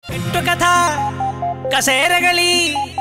കെട്ടുകഥ കസേരകളി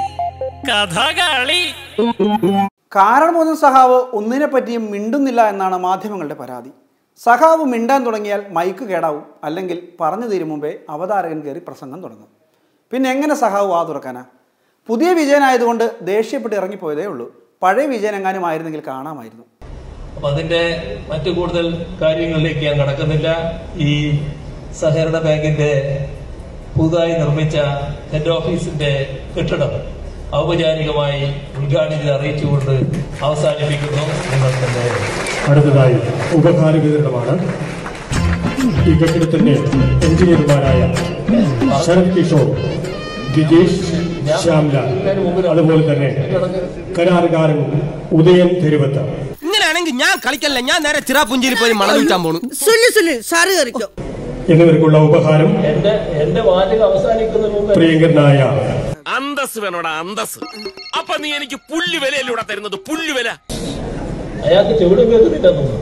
കഥകളി കാരണമോദൻ സഖാവ് ഒന്നിനെ പറ്റിയും മിണ്ടുന്നില്ല എന്നാണ് മാധ്യമങ്ങളുടെ പരാതി സഖാവ് മിണ്ടാൻ തുടങ്ങിയാൽ മൈക്ക് കേടാവും അല്ലെങ്കിൽ പറഞ്ഞു തീരും മുമ്പേ അവതാരകൻ കയറി പ്രസംഗം തുടങ്ങും പിന്നെ എങ്ങനെ സഖാവ് വാ തുറക്കാനാ പുതിയ വിജയനായതുകൊണ്ട് ദേഷ്യപ്പെട്ട് ഇറങ്ങിപ്പോയതേ ഉള്ളൂ പഴയ വിജയൻ എങ്ങാനും ആയിരുന്നെങ്കിൽ കാണാമായിരുന്നു അപ്പൊ അതിന്റെ മറ്റു കൂടുതൽ കാര്യങ്ങളിലേക്ക് ഞാൻ കടക്കുന്നില്ല ഈ സഹകരണ ബാങ്കിന്റെ പുതുതായി നിർമ്മിച്ച ഹെഡ് ഓഫീസിന്റെ കെട്ടിടം ഔപചാരികമായി ഉദ്ഘാടനത്തിൽ അറിയിച്ചുകൊണ്ട് അവസാനിപ്പിക്കുന്നു നിങ്ങൾക്ക് അടുത്തതായി ഉപഹാര വിതരണമാണ് ഈ കെട്ടിടത്തിന്റെ എഞ്ചിനീയർമാരായ ശരത് കിഷോർ വിജേഷ് ശ്യാംലാൽ അതുപോലെ തന്നെ കരാറുകാരൻ ഉദയൻ തെരുവത്ത് ഇങ്ങനെയാണെങ്കിൽ ഞാൻ കളിക്കല്ല ഞാൻ നേരെ ചിറാപുഞ്ചിയിൽ പോയി മണം വിൽക്കാൻ പോണു സുനിൽ സുനിൽ സാറ് കയറിക്കോ എന്നിവർക്കുള്ള ഉപഹാരം എന്റെ എന്റെ വാചകം അവസാനിക്കുന്നതിന് മുമ്പ് പ്രിയങ്കരനായ അന്തസ് വേണോടാ അന്തസ് അപ്പൊ നീ എനിക്ക് പുല്ല് വിലയല്ലൂടെ തരുന്നത് പുല്ല് വില അയാൾക്ക് ചെവിടും കേൾക്കുന്നില്ലെന്ന് തോന്നുന്നു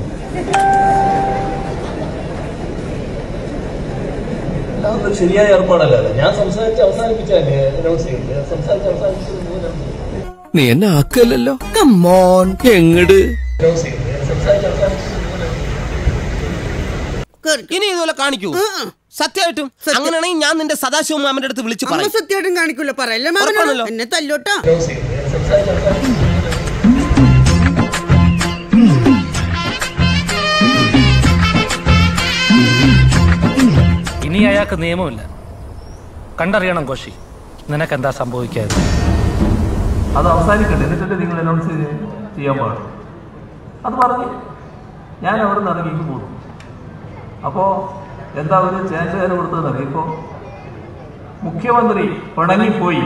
അതൊന്നും ശരിയായ ഏർപ്പാടല്ല ഞാൻ സംസാരിച്ച് അവസാനിപ്പിച്ചല്ലേ അനൗൺസ് ചെയ്യില്ല സംസാരിച്ച് അവസാനിപ്പിച്ചത് നീ എന്നെ ആക്കല്ലോ കമ്മോൺ എങ്ങട് അനൗൺസ് ചെയ്യില്ല സംസാരിച്ച് അവസാനിപ്പിച്ചത് കേറിക്കോ ഇനി ഇതുപോലെ കാണിക്കൂ സത്യമായിട്ടും അങ്ങനെയാണെങ്കിൽ ഞാൻ നിന്റെ സദാശിവ മാമന്റെ അടുത്ത് വിളിച്ചു അമ്മ പറയും സത്യമായിട്ടും കാണിക്കൂല പറയല്ലേ മാമനോട് ഉറപ്പാണല്ലോ. എന്നെ തല്ലോട്ടാ അനൗൺസ് ചെയ്യില്ല സംസാരിച്ച് അവസാനിപ്പിച്ചത് ഇനി അയാൾക്ക് നിയമമില്ല കണ്ടറിയണം കോശി നിനക്കെന്താ സംഭവിക്കാതെ അത് അവസാനിക്കട്ടെ എന്നിട്ടല്ലേ നിങ്ങൾ അനൗൺസ് ചെയ്ത് ചെയ്യാൻ പാടും അത് പറഞ്ഞു ഞാൻ അവിടെ നിന്ന് ഇറങ്ങിക്ക് പോകുന്നു അപ്പോൾ എന്താ ഒരു ചേച്ചേര കൊടുത്തതെന്ന് ഇപ്പോൾ മുഖ്യമന്ത്രി പിണങ്ങിപ്പോയി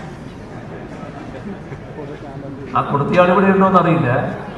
ആ കൊടുത്തിയാൾ ഇവിടെ ഉണ്ടോന്ന് അറിയില്ല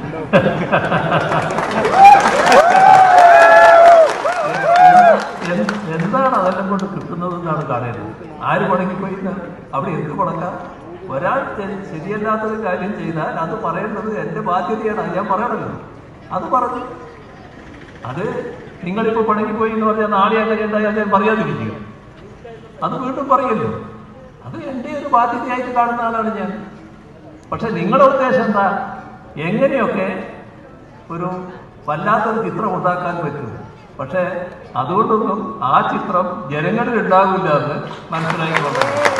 എന്ത്- എന്താണ് അതെല്ലാം കൊണ്ട് കിട്ടുന്നത് എന്നാണ് കാണേണ്ടത് ആര് പണങ്ങിപ്പോയി എന്നാണ്? അവിടെ എന്ത് പണക്കാം ഒരാൾ ശരി- ശരിയല്ലാത്തൊരു കാര്യം ചെയ്താൽ അത് പറയേണ്ടത് എന്റെ ബാധ്യതയാണ് അത് ഞാൻ പറയണല്ലോ അത് പറഞ്ഞു അത് നിങ്ങളിപ്പോ പണങ്ങിപ്പോയി എന്ന് പറഞ്ഞാൽ നാളെ അങ്ങനെ എന്തായാലും ഞാൻ പറയാതിരിക്കുക അത് വീണ്ടും പറയല്ലോ അത് എൻ്റെ ഒരു ബാധ്യതയായിട്ട് കാണുന്ന ആളാണ് ഞാൻ പക്ഷെ നിങ്ങളുടെ ഉദ്ദേശം എന്താ എങ്ങനെയൊക്കെ ഒരു വല്ലാത്തൊരു ചിത്രം ഉണ്ടാക്കാൻ പറ്റും പക്ഷെ അതുകൊണ്ടൊന്നും ആ ചിത്രം ജനങ്ങളിൽ ഉണ്ടാകില്ല എന്ന് മനസ്സിലാക്കി കൊണ്ടുവരണം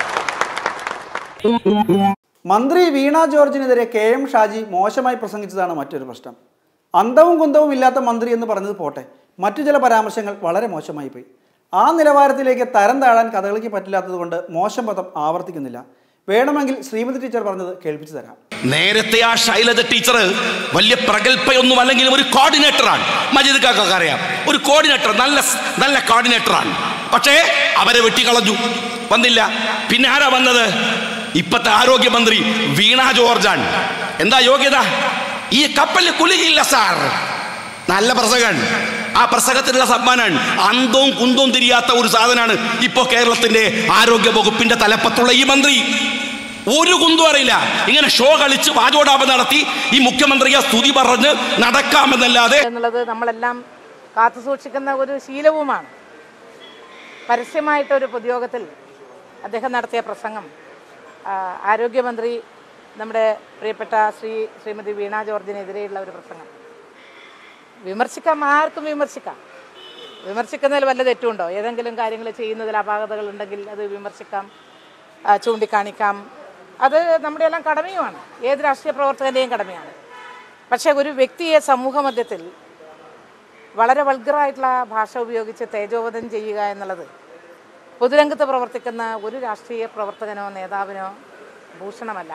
മന്ത്രി വീണ ജോർജിനെതിരെ കെ എം ഷാജി മോശമായി പ്രസംഗിച്ചതാണ് മറ്റൊരു പ്രശ്നം അന്തവും കുന്തവും ഇല്ലാത്ത മന്ത്രി എന്ന് പറഞ്ഞത് പോട്ടെ മറ്റു ചില പരാമർശങ്ങൾ വളരെ മോശമായി പോയി ആ നിലവാരത്തിലേക്ക് തരം താഴാൻ കഥകളിക്ക് പറ്റില്ലാത്തതുകൊണ്ട് മോശം പദം ആവർത്തിക്കുന്നില്ല വേണമെങ്കിൽ ശ്രീമതി ടീച്ചർ പറഞ്ഞത് കേൾപ്പിച്ചു തരാം നേരത്തെ ആ ശൈലജ ടീച്ചർ വലിയ പ്രഗത്ഭയൊന്നും അല്ലെങ്കിലും ഒരു കോർഡിനേറ്ററാണ് മജീദ് കാക്കൊക്കെ അറിയാം ഒരു കോർഡിനേറ്റർ നല്ല നല്ല കോർഡിനേറ്ററാണ് പക്ഷേ അവരെ വെട്ടിക്കളഞ്ഞു വന്നില്ല പിന്നെ ആരാ വന്നത് ഇപ്പത്തെ ആരോഗ്യമന്ത്രി വീണ ജോർജാണ് എന്താ യോഗ്യത ഈ കപ്പലിൽ കുലുകില്ല സാർ നല്ല പ്രസംഗൻ ആ പ്രസംഗത്തിനുള്ള സമ്മാനാണ് അന്തവും കുന്തവും തിരിയാത്ത ഒരു സാധനമാണ് ഇപ്പോ കേരളത്തിന്റെ ആരോഗ്യ വകുപ്പിന്റെ തലപ്പത്തുള്ള ഈ മന്ത്രി ഒരു കുന്തും അറിയില്ല ഇങ്ങനെ ഷോ കളിച്ച് വാചോടാപം നടത്തി ഈ മുഖ്യമന്ത്രിയെ സ്തുതി പറഞ്ഞ് നടക്കാമെന്നല്ലാതെ എന്നുള്ളത് നമ്മളെല്ലാം കാത്തു സൂക്ഷിക്കുന്ന ഒരു ശീലവുമാണ് പരസ്യമായിട്ടൊരു പൊതുയോഗത്തിൽ അദ്ദേഹം നടത്തിയ പ്രസംഗം ആ, ആരോഗ്യമന്ത്രി നമ്മുടെ പ്രിയപ്പെട്ട ശ്രീ ശ്രീമതി വീണ ജോർജിനെതിരെയുള്ള ഒരു പ്രസംഗം വിമർശിക്കാം ആർക്കും വിമർശിക്കാം വിമർശിക്കുന്നതിൽ വല്ല തെറ്റുണ്ടോ ഏതെങ്കിലും കാര്യങ്ങൾ ചെയ്യുന്നതിൽ അപാകതകൾ ഉണ്ടെങ്കിൽ അത് വിമർശിക്കാം ആ, ചൂണ്ടിക്കാണിക്കാം അത് നമ്മുടെ എല്ലാം കടമയുമാണ് ഏത് രാഷ്ട്രീയ പ്രവർത്തകൻ്റെയും കടമയാണ് പക്ഷേ ഒരു വ്യക്തിയെ സമൂഹ മധ്യത്തിൽ വളരെ വൾഗറായിട്ടുള്ള ഭാഷ ഉപയോഗിച്ച് തേജോവധം ചെയ്യുക എന്നുള്ളത് പൊതുരംഗത്ത് പ്രവർത്തിക്കുന്ന ഒരു രാഷ്ട്രീയ പ്രവർത്തകനോ നേതാവിനോ ഭൂഷണമല്ല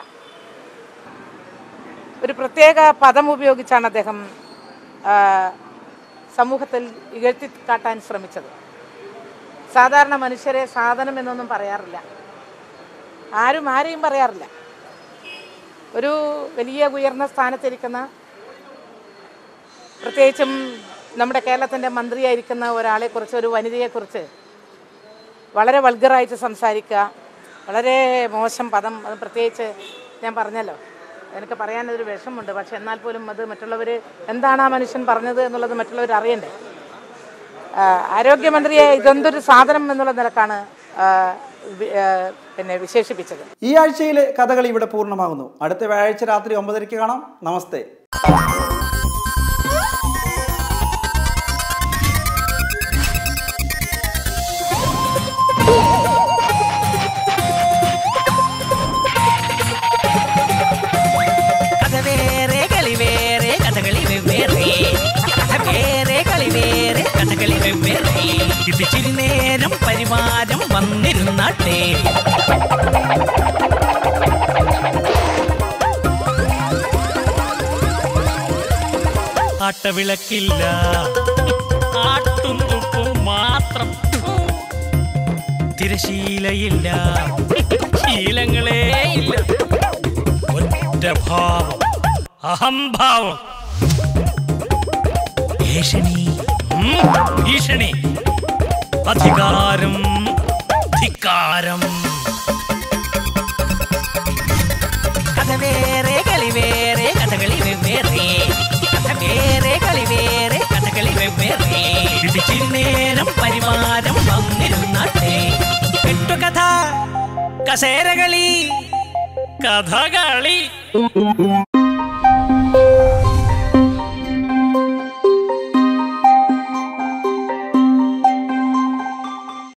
ഒരു പ്രത്യേക പദം ഉപയോഗിച്ചാണ് അദ്ദേഹം ആ, സമൂഹത്തിൽ ഇകഴ്ത്തി കാട്ടാൻ ശ്രമിച്ചത് സാധാരണ മനുഷ്യരെ സാധനം എന്നൊന്നും പറയാറില്ല ആരും ആരെയും പറയാറില്ല ഒരു വലിയ ഉയർന്ന സ്ഥാനത്തിരിക്കുന്ന പ്രത്യേകിച്ചും നമ്മുടെ കേരളത്തിൻ്റെ മന്ത്രിയായിരിക്കുന്ന ഒരാളെക്കുറിച്ച് ഒരു വനിതയെക്കുറിച്ച് വളരെ വൾഗറായിട്ട് സംസാരിക്കുക വളരെ മോശം പദം അത് പ്രത്യേകിച്ച് ഞാൻ പറഞ്ഞല്ലോ എനിക്ക് പറയാനൊരു വിഷമമുണ്ട് പക്ഷെ എന്നാൽ പോലും അത് മറ്റുള്ളവർ എന്താണ് ആ മനുഷ്യൻ പറഞ്ഞത് എന്നുള്ളത് മറ്റുള്ളവർ അറിയണ്ടേ ആ, ആരോഗ്യമന്ത്രിയെ ഇതെന്തൊരു സാധനം എന്നുള്ള നിലക്കാണ് ആ, വി- ആ, പിന്നെ വിശേഷിപ്പിച്ചത് ഈ ആഴ്ചയിലെ കഥകൾ ഇവിടെ പൂർണ്ണമാകുന്നു അടുത്ത വ്യാഴാഴ്ച രാത്രി ഒമ്പതരയ്ക്ക് കാണാം നമസ്തേ കഥ വേറെ കളി വേറെ കഥകളി വെവ്വേറെ കഥ വേറെ കളി വേറെ കഥകളി വെവ്വേറെ ഇത് ചിരി നേരം പരിവാരം വന്നിരുന്നാട്ടെ ആട്ടവിളക്കില്ല ആട്ടും തുപ്പും മാത്രം തിരശീലയില്ല ശീലങ്ങളേ ഇല്ല ഒറ്റ ഭാവം അഹംഭാവം ഭീഷണി ഉം, ഭീഷണി അധികാരം ധിക്കാരം കഥ വേറെ കളി വേറെ കഥകളി വെവ്വേറെ കഥ വേറെ കളി വേറെ കഥകളി വെവ്വേറെ ഇടിച്ചിരി നേരം പരിവാരം വന്നിരുന്നാട്ടെ കെട്ടുകഥ കസേരകളി കഥകളി